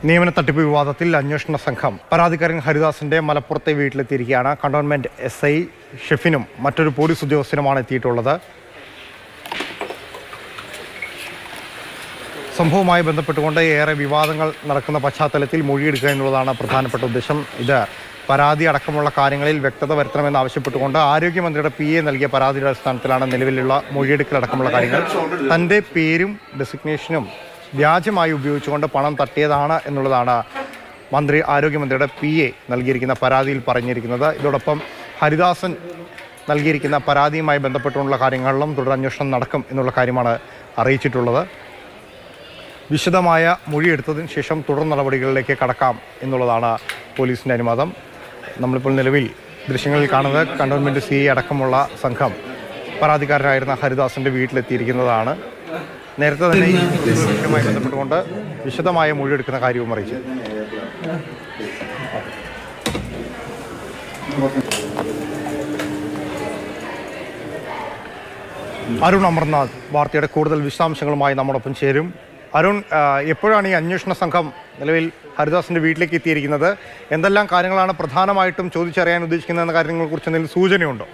നിയമന തട്ടിപ്പ് വിവാദത്തിൽ അന്വേഷണ സംഘം പരാതിക്കാരൻ ഹരിദാസിന്റെ മലപ്പുറത്തെ വീട്ടിലെത്തിയിരിക്കുകയാണ് കണ്ടോൺമെന്റ് എസ് ഐ ഷെഫിനും മറ്റൊരു പോലീസ് ഉദ്യോഗസ്ഥനുമാണ് എത്തിയിട്ടുള്ളത് സംഭവവുമായി ബന്ധപ്പെട്ടുകൊണ്ട് ഏറെ വിവാദങ്ങൾ നടക്കുന്ന പശ്ചാത്തലത്തിൽ മൊഴിയെടുക്കുക എന്നുള്ളതാണ് പ്രധാനപ്പെട്ട ഉദ്ദേശം ഇത് പരാതി അടക്കമുള്ള കാര്യങ്ങളിൽ വ്യക്തത വരുത്തണമെന്ന് ആവശ്യപ്പെട്ടുകൊണ്ട് ആരോഗ്യമന്ത്രിയുടെ പി എ നൽകിയ പരാതിയുടെ അടിസ്ഥാനത്തിലാണ് നിലവിലുള്ള മൊഴിയെടുക്കൽ അടക്കമുള്ള കാര്യങ്ങൾ തൻ്റെ പേരും ഡെസിഗ്നേഷനും വ്യാജമായി ഉപയോഗിച്ചുകൊണ്ട് പണം തട്ടിയതാണ് എന്നുള്ളതാണ് മന്ത്രി ആരോഗ്യമന്ത്രിയുടെ പി എ നൽകിയിരിക്കുന്ന പരാതിയിൽ പറഞ്ഞിരിക്കുന്നത് ഇതോടൊപ്പം ഹരിദാസൻ നൽകിയിരിക്കുന്ന പരാതിയുമായി ബന്ധപ്പെട്ടുള്ള കാര്യങ്ങളിലും തുടരന്വേഷണം നടക്കും എന്നുള്ള കാര്യമാണ് അറിയിച്ചിട്ടുള്ളത് വിശദമായ മൊഴിയെടുത്തതിന് ശേഷം തുടർ നടപടികളിലേക്ക് കടക്കാം എന്നുള്ളതാണ് പോലീസിൻ്റെ അനുവാദം നമ്മളിപ്പോൾ നിലവിൽ ദൃശ്യങ്ങളിൽ കാണുന്നത് കണ്ടോൺമെൻറ് സി അടക്കമുള്ള സംഘം പരാതിക്കാരനായിരുന്ന ഹരിദാസിൻ്റെ വീട്ടിലെത്തിയിരിക്കുന്നതാണ് നേരത്തെ തന്നെ ഈ വിഷയവുമായി ബന്ധപ്പെട്ടുകൊണ്ട് വിശദമായ മൊഴിയെടുക്കുന്ന കാര്യവും അറിയിച്ചു അരുൺ അമർനാഥ് വാർത്തയുടെ കൂടുതൽ വിശദാംശങ്ങളുമായി നമ്മോടൊപ്പം ചേരും അരുൺ ആ, എപ്പോഴാണ് ഈ അന്വേഷണ സംഘം നിലവിൽ ഹരിദാസിന്റെ വീട്ടിലേക്ക് എത്തിയിരിക്കുന്നത് എന്തെല്ലാം കാര്യങ്ങളാണ് പ്രധാനമായിട്ടും ചോദിച്ചറിയാൻ ഉദ്ദേശിക്കുന്നതെന്ന കാര്യങ്ങളെക്കുറിച്ച് എന്തെങ്കിലും സൂചനയുണ്ടോ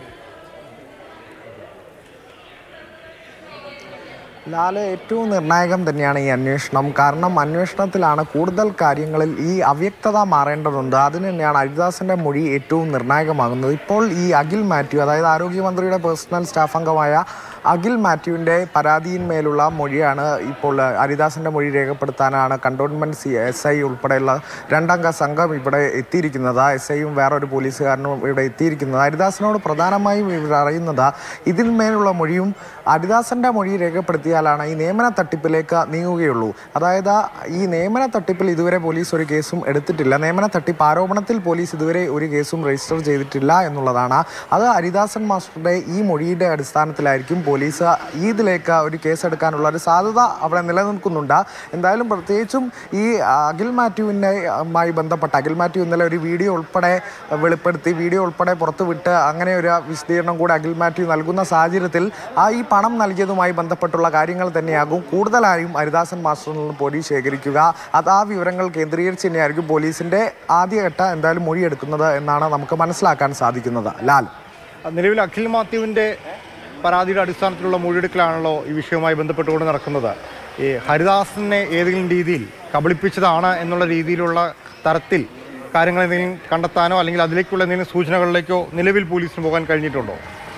ലാല് ഏറ്റവും നിർണായകം തന്നെയാണ് ഈ അന്വേഷണം കാരണം അന്വേഷണത്തിലാണ് കൂടുതൽ കാര്യങ്ങളിൽ ഈ അവ്യക്തത മാറേണ്ടതുണ്ട് അതിന് തന്നെയാണ് ഹരിദാസിന്റെ മൊഴി ഏറ്റവും നിർണായകമാകുന്നത് ഇപ്പോൾ ഈ അഖിൽ മാത്യു അതായത് ആരോഗ്യമന്ത്രിയുടെ പേഴ്സണൽ സ്റ്റാഫ് അംഗമായ അഖിൽ മാത്യുവിൻ്റെ പരാതിയിന്മേലുള്ള മൊഴിയാണ് ഇപ്പോൾ ഹരിദാസിന്റെ മൊഴി രേഖപ്പെടുത്താനാണ് കണ്ടോൺമെന്റ് സി എസ് ഐ ഉൾപ്പെടെയുള്ള രണ്ടംഗ സംഘം ഇവിടെ എത്തിയിരിക്കുന്നത് എസ് ഐയും വേറൊരു പോലീസുകാരനും ഇവിടെ എത്തിയിരിക്കുന്നത് ഹരിദാസിനോട് പ്രധാനമായും ഇവർ അറിയുന്നത് ഇതിന്മേലുള്ള മൊഴിയും ഹരിദാസന്റെ മൊഴി രേഖപ്പെടുത്തിയാലാണ് ഈ നിയമന തട്ടിപ്പിലേക്ക് നീങ്ങുകയുള്ളൂ അതായത് ഈ നിയമന തട്ടിപ്പിൽ ഇതുവരെ പോലീസ് ഒരു കേസും എടുത്തിട്ടില്ല നിയമന തട്ടിപ്പ് ആരോപണത്തിൽ പോലീസ് ഇതുവരെ ഒരു കേസും രജിസ്റ്റർ ചെയ്തിട്ടില്ല എന്നുള്ളതാണ് അത് ഹരിദാസൻ മാസ്റ്ററുടെ ഈ മൊഴിയുടെ അടിസ്ഥാനത്തിലായിരിക്കും പോലീസ് ഇതിലേക്ക് ഒരു കേസെടുക്കാനുള്ള ഒരു സാധ്യത അവിടെ നിലനിൽക്കുന്നുണ്ട് എന്തായാലും പ്രത്യേകിച്ചും ഈ അഖിൽ മാത്യുവിനുമായി ബന്ധപ്പെട്ട അഖിൽ മാത്യു ഇന്നലെ ഒരു വീഡിയോ ഉൾപ്പെടെ വെളിപ്പെടുത്തി വീഡിയോ ഉൾപ്പെടെ പുറത്തുവിട്ട് അങ്ങനെ ഒരു വിശദീകരണം കൂടെ അഖിൽ മാത്യു നൽകുന്ന സാഹചര്യത്തിൽ ആ ഈ പണം നൽകിയതുമായി ബന്ധപ്പെട്ടുള്ള കാര്യങ്ങൾ തന്നെയാകും കൂടുതലായും ഹരിദാസൻ മാസ്റ്ററിൽ നിന്ന് പോലീസ് ശേഖരിക്കുക അത് ആ വിവരങ്ങൾ കേന്ദ്രീകരിച്ച് തന്നെയായിരിക്കും പോലീസിന്റെ ആദ്യഘട്ട എന്തായാലും മൊഴിയെടുക്കുന്നത് എന്നാണ് നമുക്ക് മനസ്സിലാക്കാൻ സാധിക്കുന്നത് ലാൽ നിലവിൽ അഖിൽ മാത്യുവിൻ്റെ പരാതിയുടെ അടിസ്ഥാനത്തിലുള്ള മൊഴിയെടുക്കലാണല്ലോ ഈ വിഷയവുമായി ബന്ധപ്പെട്ടുകൊണ്ട് നടക്കുന്നത് ഈ ഹരിദാസിനെ ഏതെങ്കിലും രീതിയിൽ കബളിപ്പിച്ചതാണ് എന്നുള്ള രീതിയിലുള്ള തരത്തിൽ കാര്യങ്ങൾ എന്തെങ്കിലും കണ്ടെത്താനോ അല്ലെങ്കിൽ അതിലേക്കുള്ള എന്തെങ്കിലും സൂചനകളിലേക്കോ നിലവിൽ പോലീസിന് പോകാൻ കഴിഞ്ഞിട്ടുണ്ടോ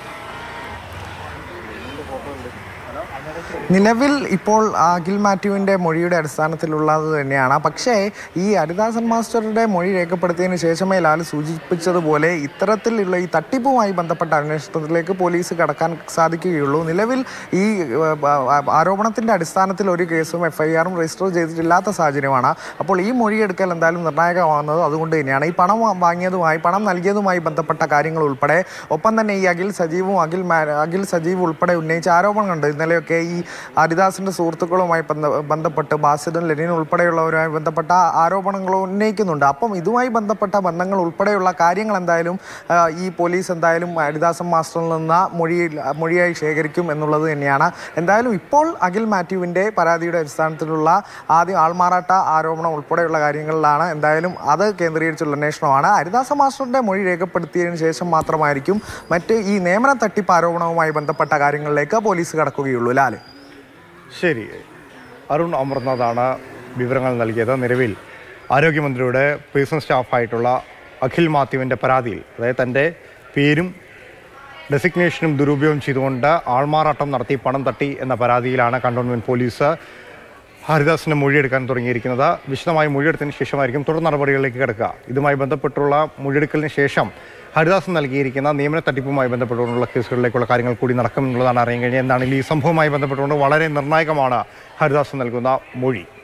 നിലവിൽ ഇപ്പോൾ അഖിൽ മാത്യുവിൻ്റെ മൊഴിയുടെ അടിസ്ഥാനത്തിലുള്ളത് തന്നെയാണ് പക്ഷേ ഈ ഹരിദാസൻ മാസ്റ്ററുടെ മൊഴി രേഖപ്പെടുത്തിയതിനു ശേഷമേ ലാൽ സൂചിപ്പിച്ചതുപോലെ ഇത്തരത്തിലുള്ള ഈ തട്ടിപ്പുമായി ബന്ധപ്പെട്ട അന്വേഷണത്തിലേക്ക് പോലീസ് കടക്കാൻ സാധിക്കുകയുള്ളൂ നിലവിൽ ഈ ആരോപണത്തിൻ്റെ അടിസ്ഥാനത്തിൽ ഒരു കേസും എഫ് ഐ ആറും രജിസ്റ്റർ ചെയ്തിട്ടില്ലാത്ത സാഹചര്യമാണ് അപ്പോൾ ഈ മൊഴിയെടുക്കൽ എന്തായാലും നിർണായകമാകുന്നത് അതുകൊണ്ട് തന്നെയാണ് ഈ പണം വാങ്ങിയതുമായി പണം നൽകിയതുമായി ബന്ധപ്പെട്ട കാര്യങ്ങൾ ഉൾപ്പെടെ ഒപ്പം തന്നെ ഈ അഖിൽ സജീവും അഖിൽ മാ- അഖിൽ സജീവ് ഉൾപ്പെടെ ഉന്നയിച്ച ആരോപണങ്ങളുണ്ട് ഇന്നലെയൊക്കെ ഈ ഹരിദാസിന്റെ സുഹൃത്തുക്കളുമായി ബന്ധ- ബന്ധപ്പെട്ട് ബാസിദൻ ലെനിൻ ഉൾപ്പെടെയുള്ളവരുമായി ബന്ധപ്പെട്ട ആരോപണങ്ങൾ ഉന്നയിക്കുന്നുണ്ട് അപ്പം ഇതുമായി ബന്ധപ്പെട്ട ബന്ധങ്ങൾ ഉൾപ്പെടെയുള്ള കാര്യങ്ങൾ എന്തായാലും ആ, ഈ പോലീസ് എന്തായാലും ഹരിദാസൻ മാസ്റ്ററിൽ നിന്ന് മൊഴി മൊഴിയായി ശേഖരിക്കും എന്നുള്ളത് തന്നെയാണ് എന്തായാലും ഇപ്പോൾ അഖിൽ മാത്യുവിൻ്റെ പരാതിയുടെ അടിസ്ഥാനത്തിലുള്ള ആദ്യം ആൾമാറാട്ട ആരോപണം ഉൾപ്പെടെയുള്ള കാര്യങ്ങളിലാണ് എന്തായാലും അത് കേന്ദ്രീകരിച്ചുള്ള അന്വേഷണമാണ് ഹരിദാസ മാസ്റ്ററുടെ മൊഴി രേഖപ്പെടുത്തിയതിനു ശേഷം മാത്രമായിരിക്കും മറ്റ് ഈ നിയമന തട്ടിപ്പ് ആരോപണവുമായി ബന്ധപ്പെട്ട കാര്യങ്ങളിലേക്ക് പോലീസ് കടക്കുകയുള്ളൂ ലാല് ശരി അരുൺ അമർനാഥാണ് വിവരങ്ങൾ നൽകിയത് നിലവിൽ ആരോഗ്യമന്ത്രിയുടെ പേഴ്സണൽ സ്റ്റാഫായിട്ടുള്ള അഖിൽ മാത്യുവിൻ്റെ പരാതിയിൽ അതായത് തൻ്റെ പേരും ഡെസിഗ്നേഷനും ദുരുപയോഗം ചെയ്തുകൊണ്ട് ആൾമാറാട്ടം നടത്തി പണം തട്ടി എന്ന പരാതിയിലാണ് കണ്ടോൺമെൻറ് പോലീസ് ഹരിദാസിൻ്റെ മൊഴിയെടുക്കാൻ തുടങ്ങിയിരിക്കുന്നത് വിശദമായി മൊഴിയെടുത്തതിന് ശേഷമായിരിക്കും തുടർ നടപടികളിലേക്ക് കിടക്കുക ഇതുമായി ബന്ധപ്പെട്ടുള്ള മൊഴിയെടുക്കലിന് ശേഷം ഹരിദാസ് നൽകിയിരിക്കുന്ന നിയമന തട്ടിപ്പുമായി ബന്ധപ്പെട്ടുകൊണ്ടുള്ള കേസുകളിലേക്കുള്ള കാര്യങ്ങൾ കൂടി നടക്കും എന്നുള്ളതാണ് അറിയാൻ കഴിഞ്ഞത് എന്താണെങ്കിൽ ഈ സംഭവവുമായി ബന്ധപ്പെട്ടുകൊണ്ട് വളരെ നിർണായകമാണ് ഹരിദാസ് നൽകുന്ന മൊഴി